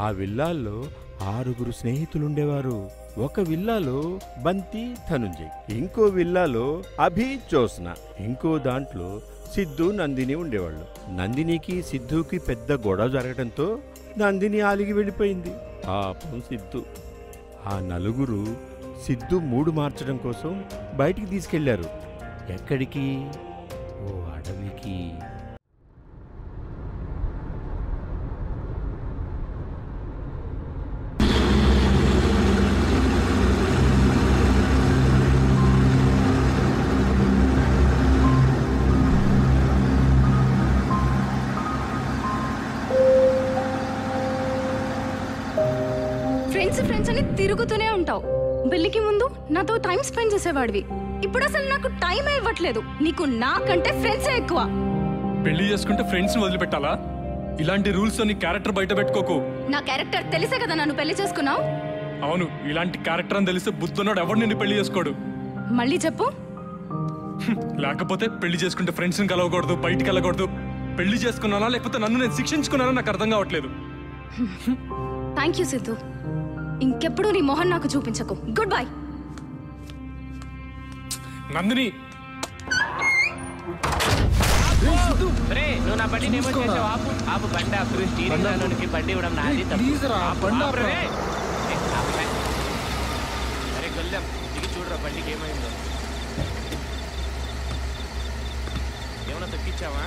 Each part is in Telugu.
ఆ విల్లాల్లో ఆరుగురు స్నేహితులుండేవారు ఒక విల్లాలో బంతి ధనుంజయ్ ఇంకో విల్లాలో అభి జ్యోత్స్న ఇంకో దాంట్లో సిద్ధు నందిని ఉండేవాళ్ళు నందినికి సిద్ధుకి పెద్ద గొడవ జరగడంతో నందిని ఆలిగి వెళ్ళిపోయింది పాపం సిద్ధు ఆ నలుగురు సిద్ధు మూడు మార్చడం కోసం బయటికి తీసుకెళ్లారు ఎక్కడికి ఓ అడవికి ఫ్రెండ్స్ ఫ్రెండ్స్ అని తిరుగుతూనే ఉంటావు పెళ్లికి ముందు నాతో టైం స్పెండ్ చేసేవాడివి ఇప్పుడు అసలు నాకు టైం ఇవ్వట్లేదు నీకు నాకంటే ఫ్రెండ్సే ఎక్కువ పెళ్లి చేసుకుంటే ఫ్రెండ్స్ ని వదిలిపెట్టాలా ఇలాంటి రూల్స్ నీ క్యారెక్టర్ బయట పెట్టుకోకు నా క్యారెక్టర్ తెలిసే కదా నన్ను పెళ్లి చేసుకున్నావు అవును ఇలాంటి క్యారెక్టర్ అని తెలిస్తే బుద్ధున్నాడు ఎవడు నిన్ను పెళ్లి చేసుకోడు మళ్ళీ చెప్పు లేకపోతే పెళ్లి చేసుకుంటే ఫ్రెండ్స్ ని కలవకూడదు బయటికి వెళ్ళకూడదు పెళ్లి చేసుకున్నానా లేకపోతే నన్ను నేను శిక్షించుకున్నానా నాకు అర్థం కావట్లేదు థ్యాంక్ యూ సిద్ధు ఇంకెప్పుడు నీ మొహం నాకు చూపించకు గుడ్ బై నందిని రే నువ్వు నా బండి ఏమో చేసావు ఆపు ఆపు బండి ఆపు స్టీరింగ్ దానికి బండి ఇవ్వడం నాది తప్పు ఆపు, ఆపు రే. ఏ, ఆపు రే. అరే గొల్లెం దిగి చూడరా బండికి ఏమైందో ఏమన్నా తొక్కిచ్చావా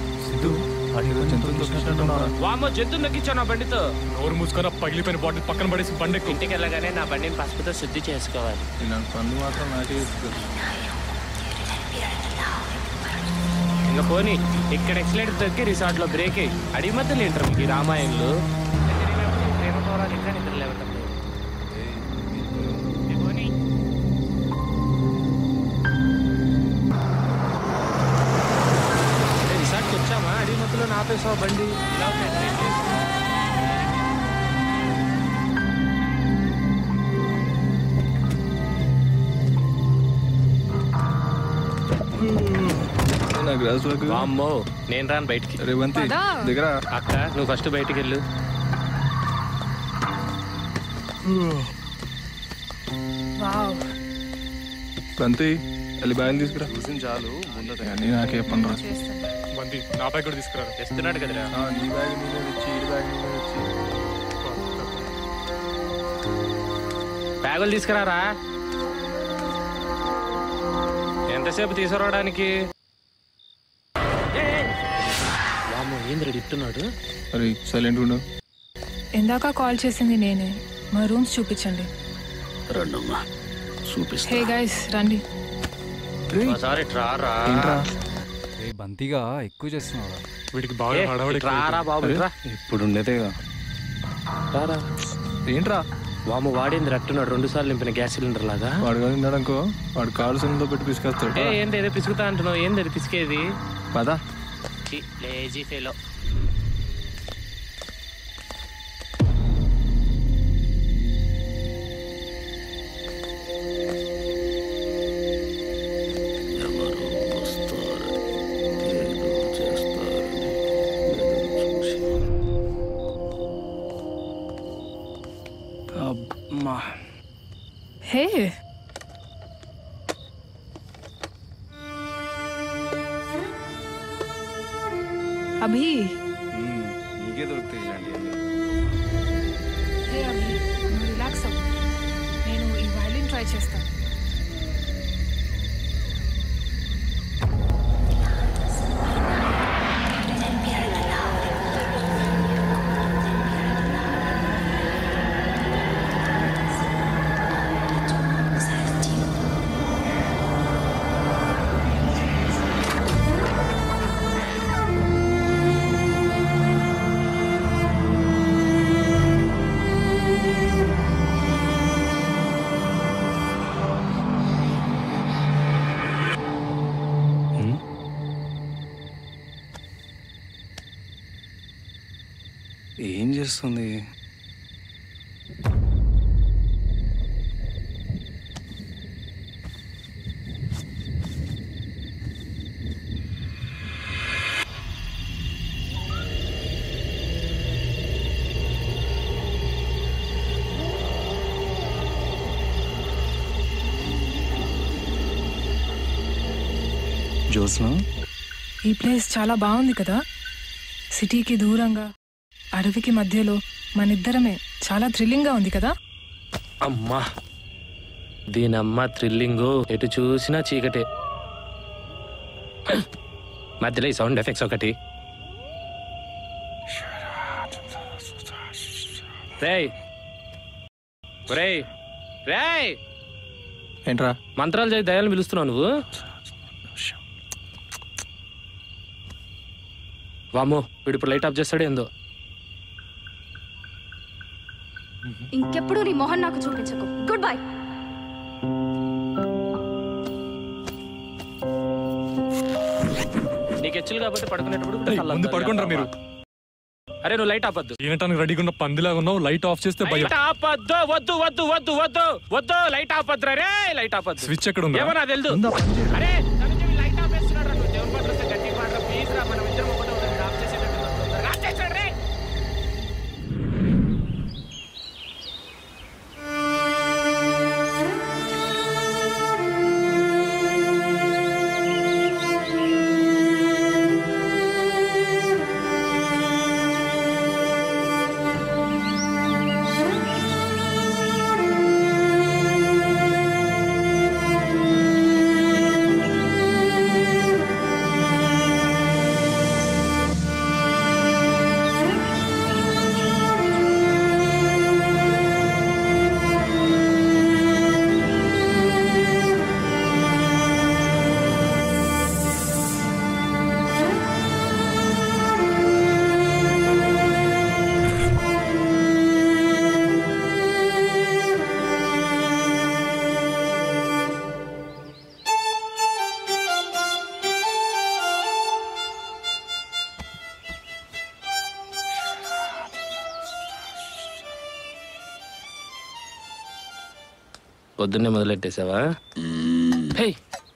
వామో జంతువు తొక్కిచ్చావు నా బండితో నోరు మూసుకొని ఆ పగిలిపోయిన బాటిల్ పక్కన పడేసి బండెక్కు ఇంటికి వెళ్ళగానే నా బండిని పసుపుతో శుద్ధి చేసుకోవాలి ఇలాంటి పనులు మాత్రం నాకే చెప్తారు ఇంకా పోనీ ఇక్కడ ఎక్సలెంట్ తొక్కి రిసార్ట్ లో బ్రేక్ అయ్యి అడిగి మధ్యలో ఏంటారు మీకు ఈ రామాయణలు ప్రేమ పోరాలు ఇంకా నిద్ర లేవటం లేదు. ఏ పోనీ. ఏ రిసార్ట్కి వచ్చామా అడిగి మధ్యలో నాపేసావు బండి ఇలా ఉంది అట్లయితే. నా గ్లాస్ లకు వామ్మో నేను రాను బయటికి రేవంతి పదా. దగ్గర అక్క నువ్వు ఫస్ట్ బయటికి వెళ్ళు వావ్ బంతి వెళ్ళి బ్యాగ్ తీసుకురా చూసిన చాలు ముందట అన్నీ నాకే పని రా బంది నా బ్యాగ్ కూడా తీసుకురా తెస్తున్నాడు కదరా ఆ, నీ బ్యాగ్ మీద ఇచ్చి ఈ బ్యాగ్ మీద ఇచ్చి బ్యాగులు తీసుకురారా ఎంతసేపు తీసుకురావడానికి వామ్మో ఏంద్ర ఇస్తున్నాడు అరే సైలెంట్ ఉండు ఇందాక కాల్ చేసింది నేనే మా రూమ్స్ చూపించండి రండమ్మా చూపిస్తా హే గైస్ రండి ఒకసారి ట్రారా ఏంట్రా ఏ బంతిగా ఎక్కువ చేస్తున్నావురా వీడికి బాగా హడావడి ట్రారా బాబు అరే, రా ఇప్పుడు ఉండేదేగా రారా ఏంట్రా వాము వాడింది అట్టున్నాడు రెండు సార్లు నింపిన గ్యాస్ సిలిండర్ లాగా వాడు కానీ ఉన్నాడనుకో వాడు కారు సినిమాతో పెట్టి పిసుకొస్తాడు ఏ ఏంది ఏదో పిసుకుతా అంటున్నావు ఏంది అది పిసికేది పదా లేజీ ఫెలో ఎవరు వస్తారు ఏదో చేస్తారని ఎదురు చూసి అమ్మా హే అభి నీకే దొరుకుతాయి ఇలాంటివన్నీ హే అభి నువ్వు రిలాక్స్ అవ్వు నేను ఈ వైలిన్ ట్రై చేస్తాను ఏం చేస్తుంది జ్యోత్స్న ఈ ప్లేస్ చాలా బాగుంది కదా సిటీకి దూరంగా అడవికి మధ్యలో మనిద్దరమే చాలా థ్రిల్లింగ్గా ఉంది కదా అమ్మా దీనమ్మ థ్రిల్లింగ్ ఎటు చూసినా చీకటే మధ్యలో ఈ సౌండ్ ఎఫెక్ట్స్ ఒకటి రేయ్ రేయ్ రేయ్ ఏంట్రా మంత్రాలు చేసి దయాలను పిలుస్తున్నావు నువ్వు వామ్మో వీడు ఇప్పుడు లైట్ ఆఫ్ చేస్తాడు ఏందో ఇంకెప్పుడు నీ మొహం నాకు చూపించకు గుడ్ బై నీకు హెచ్చులు కాబట్టి పడుకునేటప్పుడు ఏయ్, ముందు పడుకోండిరా మీరు అరే నువ్వు లైట్ ఆపద్దు వినటానికి రెడీగా ఉన్న పందిలాగా ఉన్నావు లైట్ ఆఫ్ చేస్తే భయం లైట్ ఆపద్దు వద్దు వద్దు వద్దు వద్దు వద్దు లైట్ ఆపద్దు రే లైట్ ఆపద్దు స్విచ్ ఎక్కడ ఉందా? ఏమో నాకు తెలుసు అరే ధనంజయ్ లైట్ ఆఫ్ చేస్తున్నాడు రా నువ్వు దేవుని పాటలు వస్తే గట్టి పాడరా ప్లీజ్ రా మనం ఇద్దరం ఒకటే ఉండండి ఆఫ్ చేసేటట్టు తొందరగా ఆఫ్ చేసాడు రే పొద్దున్నే మొదలెట్టేసావా హే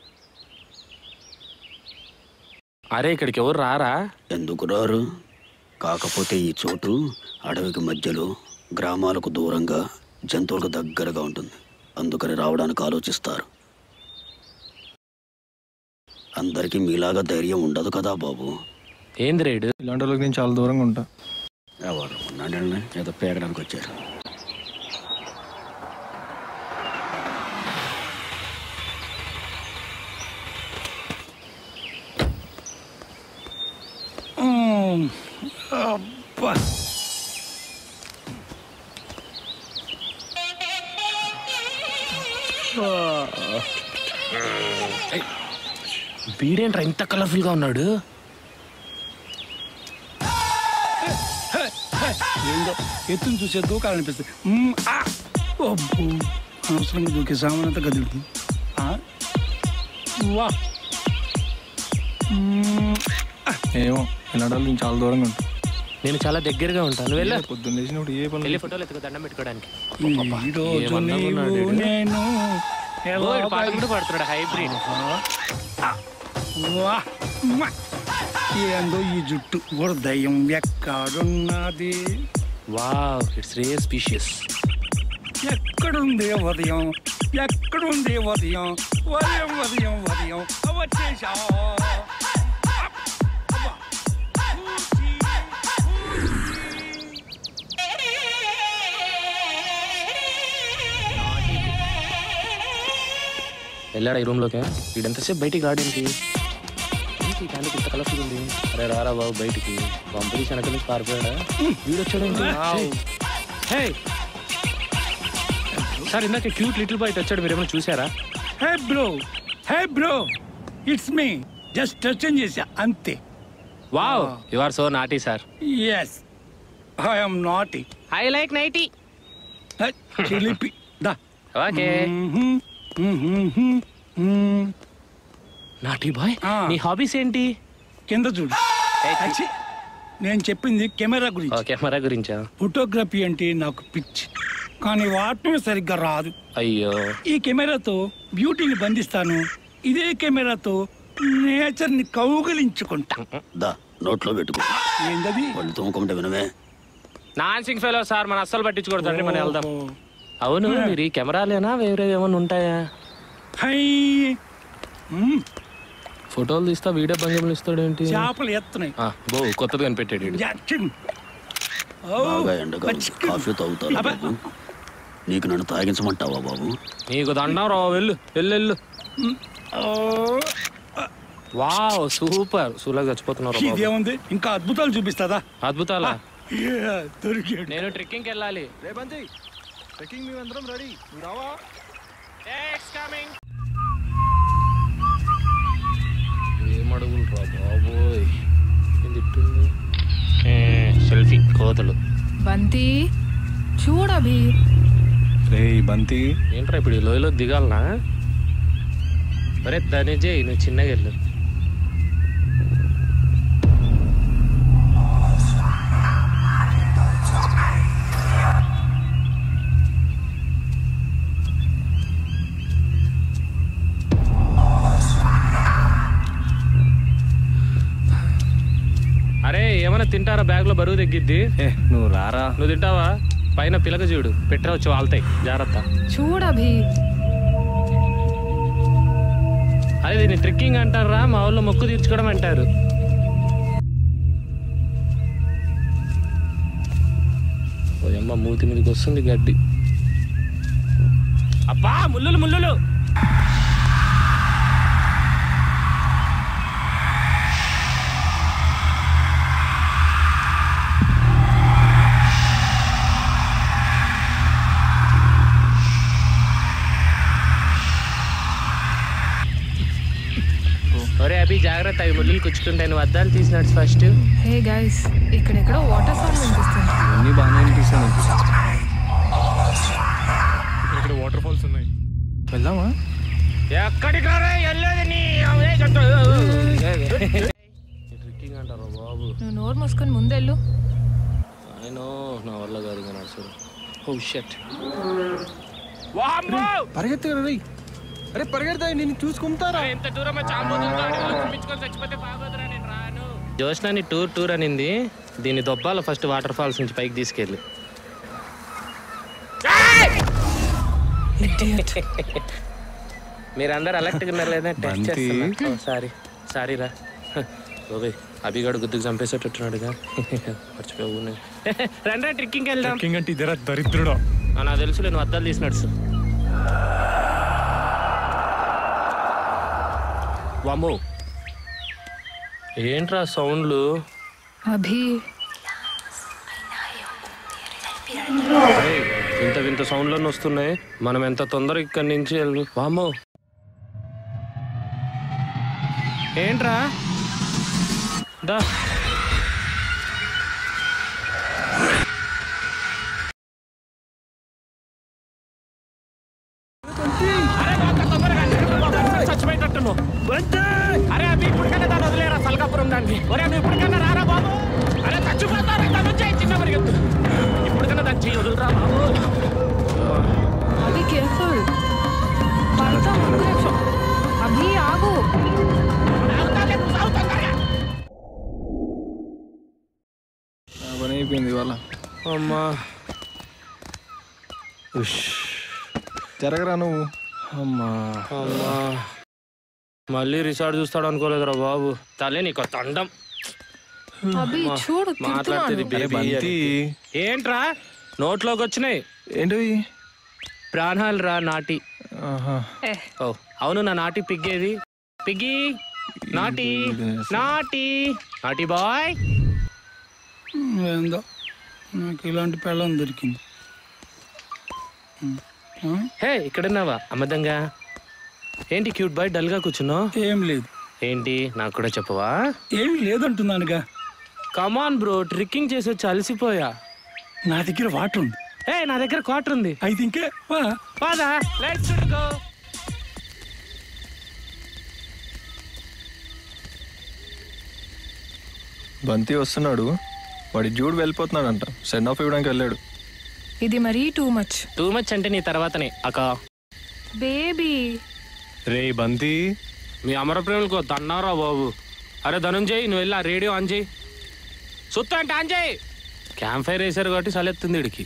అరే ఇక్కడికి ఎవరు రారా ఎందుకు రారు కాకపోతే ఈ చోటు అడవికి మధ్యలో గ్రామాలకు దూరంగా జంతువులకు దగ్గరగా ఉంటుంది అందుకని రావడానికి ఆలోచిస్తారు అందరికీ మీలాగా ధైర్యం ఉండదు కదా బాబు ఏంది రేడు ఇలాంటి వాళ్ళకి నేను చాలా దూరంగా ఉంటా ఎవరు ఉన్నాడండి ఏదో పేగడానికి వచ్చారు వీడేంట్రా ఇంత కలర్ఫుల్ గా ఉన్నాడు ఏందో ఎత్తుని చూసే దూకాలనిపిస్తుంది మ్మ్, ఆ! అబ్బో, అనవసరంగా దూకే సామాన్ అంతా కదులుతుంది ఆ? వా మ్మ్, ఏమో ఇలాంటి వాళ్ళు నేను చాలా దూరంగా ఉంటా నేను చాలా దగ్గరగా ఉంటాను వెళ్ళా పొద్దున్న లేచినప్పుడు ఏ పని వెళ్ళి ఫోటోలు ఎత్తుకో దండం పెట్టుకోవడానికి ఈ రోజు ఏమన్నావు నీవు నాడు వీడు? నేను ఓ, వీడు పాట కూడా పాడుతున్నాడు హైబ్రిడ్ వా! మ్మ్. ఏందో ఈ జుట్టు హృదయం ఎక్కడున్నది వావ్ ఇట్స్ రే స్పీషియస్ ఎక్కడుంది ఉదయం ఎక్కడుంది ఉదయం ఉదయం ఉదయం ఉదయం వచ్చేసా వెళ్ళాడా ఈ రూమ్ లోకి వీడంతసేపు బయటికి రావడానికి ఏంటి ఈ ఫ్యామిలీ ఇంత కలర్ఫుల్ ఉంది అరే రారా బాబు బయటికి పంపిణీ వెనక నుంచి పారిపోయాడా వీడు వచ్చాడు హే సార్ ఇందాక క్యూట్ లిటిల్ బాయ్ వచ్చాడు మీరు ఏమైనా చూసారా hey bro hey bro it's me just touch చేసా అంతే wow you are so naughty sir yes I'm not I like nighty చిలిపి దా ఓకే నాటీ బాయ్ నీ హాబీస్ ఏంటి కింద చూడు అచ్చి, నేను చెప్పింది కెమెరా గురించి కెమెరా గురించా ఫోటోగ్రఫీ అంటే నాకు పిచ్చి కానీ వాడటమే సరిగ్గా రాదు అయ్యో ఈ కెమెరాతో బ్యూటీని బంధిస్తాను ఇదే కెమెరాతో నేచర్ ని కౌగలించుకుంటా దా నోట్లో పెట్టుకో ఏంటది వాళ్ళు తోముకుంటే వినవే నాన్సింగ్ ఫెలో సార్ మన అస్సలు పట్టించుకోవద్దండి మనం వెళ్దాం అవును మీరు ఈ కెమెరాలేనా వేరే ఏమైనా ఉంటాయా హై మ్మ్. ఫోటోలు తీస్తా వీడియో భంగిమలు ఇస్తాడేంటి చేపలు ఎత్తున్నాయి ఆ, బో కొత్తది కనిపెట్టాడు ఈడు. యాక్షన్. ఓ, బాగా ఎండగా ఉంది. కాఫీ తాగుతాను బాబు నీకు నన్ను తాగించమంటావా బాబు నీకు దండం రా వెళ్ళు వెళ్ళు వెళ్ళు ఓ, వావ్ సూపర్ సూలా చచ్చిపోతున్నారు బాబు. ఇదేముంది ఇంకా అద్భుతాలు చూపిస్తుందా అద్భుతాలా యా, దొరికాడు నేను ట్రెక్కింగ్కి వెళ్ళాలి రేపంతి ట్రెక్కింగ్ మేము అందరం రెడీ నువ్వు రావా ఏం అడుగులు రా బాబోయ్ ఏం తిట్టింది సెల్ఫీ కోతలు బంతి చూడభి రే బంతి ఏంట్రా ఇప్పుడు ఈ లోయలో దిగాలనా అరే దాని చేయి నువ్వు చిన్నగా వెళ్ళు అరే ఏమైనా తింటారా బ్యాగ్ లో బరువు తగ్గిద్ది ఏ నువ్వు రారా నువ్వు తింటావా పైన పిలక చూడు పెట్టే వచ్చి వాళ్తాయి జాగ్రత్త చూడభి అదే దీన్ని ట్రెక్కింగ్ అంటారా మా ఊళ్ళో మొక్కు తీర్చుకోవడం అంటారు ఓ అమ్మ మూతి మీదకి వస్తుంది గడ్డి అబ్బా ముల్లులు ముల్లులు ఒరే అభి జాగ్రత్త అవి ముల్లులు కుచ్చుకుంటాయి నువ్వు అద్దాలు తీసినట్టు ఫస్ట్ హే గైస్ ఇక్కడెక్కడో వాటర్ సౌండ్ వినిపిస్తుంది అన్నీ బాగానే అనిపిస్తాను ఇక్కడ వాటర్ ఫాల్స్ ఉన్నాయి వెళ్దామా ఎక్కడికి రా వెళ్ళేది నీ ట్రెక్కింగ్ అంటారా బాబు నువ్వు నోరు మూసుకొని ముందెళ్ళు ఆయన నా వల్ల కాదు ఇక నడుచుడు ఓ షట్ పరిగెత్తి రే అరే పరిగెడతా నేను చూసుకుంటారా ఎంత దూరం చచ్చిపోతే బాగోదురా నేను రాను జోష్నాని టూర్ టూర్ అనింది దీన్ని దొబ్బాల ఫస్ట్ వాటర్ ఫాల్స్ నుంచి పైకి తీసుకెళ్ళి మీరందరూ అలర్ట్గా ఉన్నారు లేదా టెస్ట్ బంతి. చేస్తున్నా సారీ సారీ రా ఓకే అభిగాడు గుద్దుకు చంపేసేటట్టున్నాడుగా మర్చిపోయావు రండి ట్రెక్కింగ్ వెళ్దాం ట్రెక్కింగ్ అంటే ఇద్దర దరిద్రుడు ఆ, నాకు తెలుసు నేను అద్దాలు తీసినట్టు వామ్మో ఏంట్రా సౌండ్లు అభి ఏయ్, వింత వింత సౌండ్లన్నీ వస్తున్నాయి మనం ఎంత తొందరగా ఇక్కడి నుంచి వెళ్ళు వామ్మో ఏంట్రా దా చచ్చిపోయేటట్టును అరే అవి ఇప్పటికన్నా దాన్ని వదిలేరా సలకాపురం దాన్ని ఒరే నువ్వు ఇప్పటికన్నా రారా బాబు అరే చచ్చిపోతారా దాని వచ్చి చిన్న పరిగెత్తు ఇప్పటికన్నా దాన్ని చెయ్యి వదులురా బాబు అభి కేర్ఫుల్ పడతాం ఒక్క నిమిషం అభి ఆగు పని అయిపోయింది ఇవాళ అమ్మా జరగరా నువ్వు అమ్మా అమ్మా మళ్ళీ రిసార్ట్ చూస్తాడు అనుకోలేదురా బాబు తలే నీకు తండం అభి చూడు మాట్లాడుతుంది తిడుతున్నాను బేబీ బంతి ఏంట్రా నోట్లోకి వచ్చినాయి ఏంటివి ప్రాణాలు రా నాటి ఆహా ఏ, ఓ అవును నా నాటి పిగ్గేది పిగ్గి నాటి నాటి నాటి బాయ్ ఏందో నాకు ఇలాంటి పెళ్ళం దొరికింది ఉమ్, ఆ? హే ఇక్కడున్నావా అమ్మదంగా ఏంటి క్యూట్ బాయ్ డల్గా కూర్చున్నావు ఏం లేదు ఏంటి నాకు కూడా చెప్పవా ఏమీ లేదంటున్నానుగా కమాన్ బ్రో ట్రిక్కింగ్ చేసి వచ్చి అలసిపోయా నా దగ్గర వాటర్ ఉంది ఏ నా దగ్గర క్వార్టర్ ఉంది అయితే ఇంకే వా. పదా లెట్స్ గో బంతి వస్తున్నాడు వాడి జూడు వెళ్ళిపోతున్నాడంట సెండ్ ఆఫ్ ఇవ్వడానికి వెళ్ళాడు ఇది మరీ టూ మచ్ టూ మచ్ అంటే నీ తర్వాతనే అక్క బేబీ రే బంతి మీ అమర ప్రేములకు దన్నారా బాబు అరే ధనుంజయ్ నువ్వు వెళ్ళి ఆ రేడియో ఆన్ చేయి సుత్త అంటే ఆన్ చేయి క్యాంప్ ఫైర్ వేసారు కాబట్టి సలెత్తుంది ఇడికి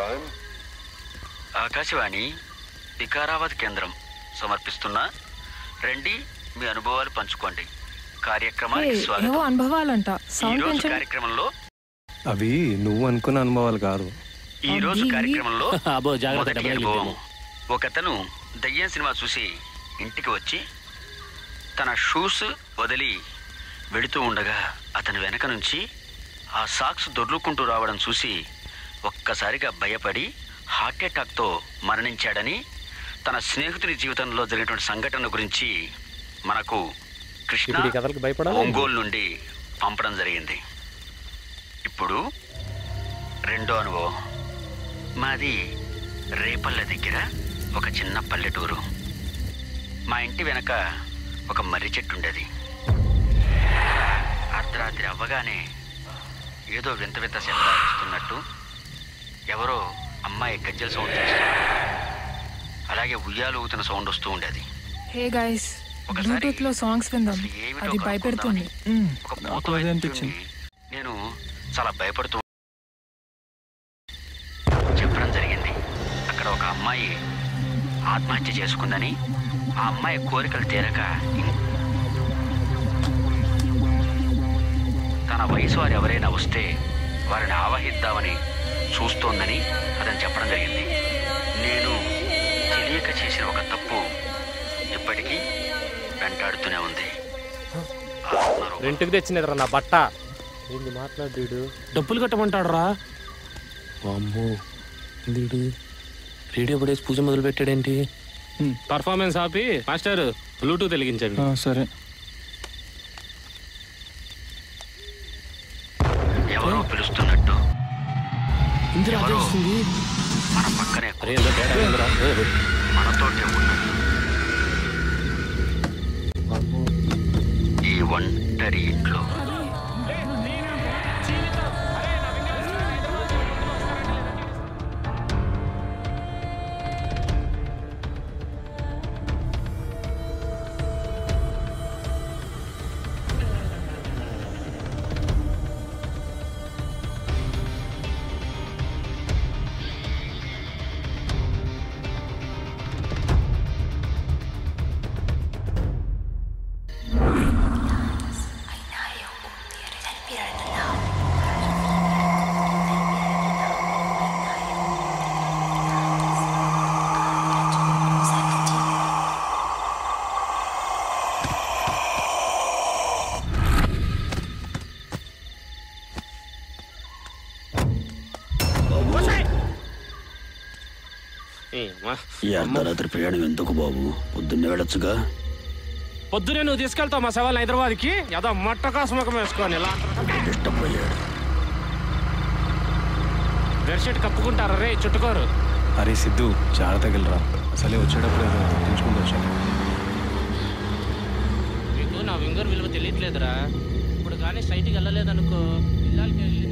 ఆకాశవాణి వికారాబాద్ కేంద్రం సమర్పిస్తున్న రండి మీ అనుభవాలు పంచుకోండి కార్యక్రమానికి ఏవో స్వాగతం అనుభవాలంట ఈ సౌండ్ రోజు పెంచండి కార్యక్రమంలో అవి నువ్వు అనుకున్న అనుభవాలు కాదు ఈ రోజు అబ్బి. కార్యక్రమంలో అబ్బో జాగ్రత్త మొదటి డబ్బులు అనుభవం తగిలిద్దేమో. ఒకతను దయ్యం సినిమా చూసి ఇంటికి వచ్చి తన షూస్ వదిలి వెళుతూ ఉండగా అతని వెనక నుంచి ఆ సాక్స్ దొర్లుకుంటూ రావడం చూసి ఒక్కసారిగా భయపడి హార్ట్ అటాక్తో మరణించాడని తన స్నేహితుని జీవితంలో జరిగినటువంటి సంఘటన గురించి మనకు కృష్ణ ఇప్పుడు ఈ కథలకు భయపడాలా? ఒంగోలు నుండి పంపడం జరిగింది ఇప్పుడు రెండో అనుభవం మాది రేపల్ల దగ్గర ఒక చిన్న పల్లెటూరు మా ఇంటి వెనక ఒక మర్రి చెట్టు ఉండేది అర్ధరాత్రి అవ్వగానే ఏదో వింత వింత శబ్దాలు వస్తున్నట్టు ఎవరో అమ్మాయి గజ్జల సౌండ్ చేస్తున్నారు అలాగే ఉయ్యాలు ఊతున్న సౌండ్ వస్తూ ఉండేది హే గైస్ ఒకసారి బ్లూటూత్ లో సాంగ్స్ విందాం అసలు ఏమిటో అది భయపెడుతుంది ఒక నాకు మూత అదే అనిపించింది. నేను చాలా భయపడుతూ చెప్పడం జరిగింది అక్కడ ఒక అమ్మాయి ఆత్మహత్య చేసుకుందని ఆ అమ్మాయి కోరికలు తీరక ఇం- తన వయసు వారు ఎవరైనా వస్తే వారిని ఆవహిద్దామని చూస్తోందని అతను చెప్పడం జరిగింది నేను తెలియక చేసిన ఒక తప్పు ఇప్పటికీ వెంటాడుతూనే ఉంది ఆత్మరూపం. రెంట్కి తెచ్చినదిరా నా బట్ట ఏంది మాట్లాడు డబ్బులు కట్టమంటాడు రా అమ్మో వీడు రేడియో పడేసి పూజ మొదలు పెట్టాడేంటి పర్ఫార్మెన్స్ ఆపి మాస్టర్ బ్లూటూత్ వెలిగించండి ఆ, సరే ఎవరో పిలుస్తున్నట్టు ఇందిరా ఎవరో వస్తుంది మన పక్కనే అరే ఏందో తేడా ఉందిరా. ఏ, ఏ. మనతోటే ఉన్నట్టు ఈ ఒంటరి ఇంట్లో ఏ, మా. ఈ అర్ధరాత్రి ప్రయాణం ఎందుకు బాబు పొద్దున్నే వెళ్ళొచ్చుగా పొద్దునే నువ్వు తీసుకెళ్తావు మా సవాల్ హైదరాబాద్కి ఏదో మట్ట కాసుమకం వేసుకొని ఇలా డిస్టర్బ్ అయ్యాడు బెడ్షీట్ కప్పుకుంటారా రే చుట్టుకోరు అరే సిద్ధు చాలా తగిలిరా అసలే వచ్చేటప్పుడు ఏదో తెచ్చుకుంటూ వచ్చాను మీకు నా వింగర్ విలువ తెలియట్లేదురా ఇప్పుడు కానీ సైట్కి వెళ్ళలేదనుకో ఇల్లాలకి వెళ్ళి